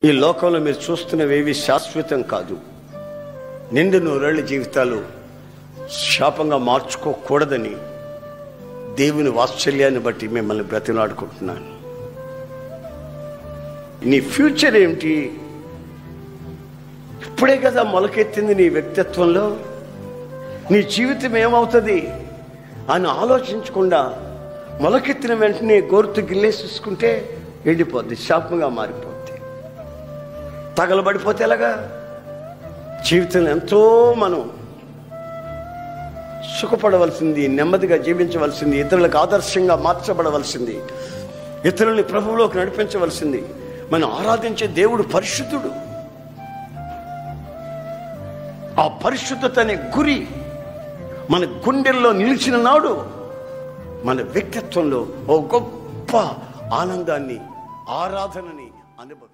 ఈ లోకంలో మీరు చూస్తున్నవేవి శాశ్వతం కాదు నిండు నూరేళ్ల జీవితాలు శాపంగా మార్చుకోకూడదని దేవుని వాత్సల్యాన్ని బట్టి మిమ్మల్ని బ్రతిలాడుకుంటున్నాను నీ ఫ్యూచర్ ఏమిటి ఇప్పుడే కదా మొలకెత్తింది నీ వ్యక్తిత్వంలో నీ జీవితం ఏమవుతుంది అని ఆలోచించకుండా మొలకెత్తిన వెంటనే గోరుతు గిల్లేసేసుకుంటే ఎండిపోద్ది శాపంగా మారిపోద్ది తగలబడిపోతే ఎలాగా జీవితంలో ఎంతో మనం సుఖపడవలసింది నెమ్మదిగా జీవించవలసింది ఇతరులకు ఆదర్శంగా మార్చబడవలసింది ఇతరుల్ని ప్రభువులోకి నడిపించవలసింది మనం ఆరాధించే దేవుడు పరిశుద్ధుడు ఆ పరిశుద్ధత అనే గురి మన గుండెల్లో నిలిచిన నాడు మన వ్యక్తిత్వంలో ఓ గొప్ప ఆనందాన్ని ఆరాధనని అనుభవి